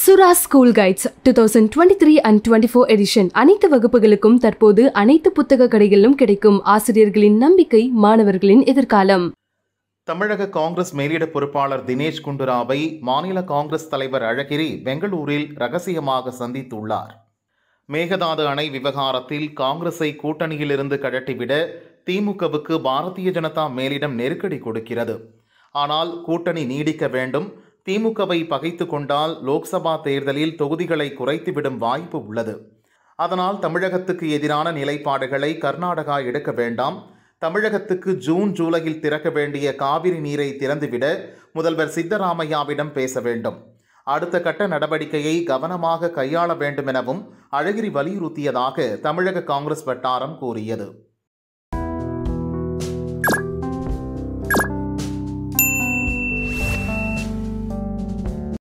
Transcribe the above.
சுரா school guides two thousand twenty three and twenty four edition அனைத்து வகுப்புகளுக்கும் தற்போது அனைத்து புத்தக கடைகளிலும் கிடைக்கும் ஆசிரியர்களின் நம்பிக்கை மாணவர்களின் எதிர்காலம் தமிழக காங்கிரஸ் மேலிட பொறுப்பாளர் தினேஷ் குண்டுராவை மாநில காங்கிரஸ் தலைவர் அழகிரி பெங்களூரில் ரகசியமாக சந்தித்துள்ளார் மேகதாது அணை விவகாரத்தில் காங்கிரஸை கூட்டணியிலிருந்து கழட்டிவிட திமுகவுக்கு பாரதிய ஜனதா மேலிடம் நெருக்கடி கொடுக்கிறது ஆனால் கூட்டணி நீடிக்க வேண்டும் திமுகவை பகைத்து கொண்டால் லோக்சபா தேர்தலில் தொகுதிகளை குறைத்துவிடும் வாய்ப்பு உள்ளது அதனால் தமிழகத்துக்கு எதிரான நிலைப்பாடுகளை கர்நாடகா எடுக்க வேண்டாம் தமிழகத்துக்கு ஜூன் ஜூலையில் திறக்க வேண்டிய காவிரி நீரை திறந்துவிட முதல்வர் சித்தராமையாவிடம் பேச வேண்டும் அடுத்த கட்ட நடவடிக்கையை கவனமாக கையாள வேண்டும் எனவும் அழகிரி வலியுறுத்தியதாக தமிழக காங்கிரஸ் வட்டாரம் கூறியது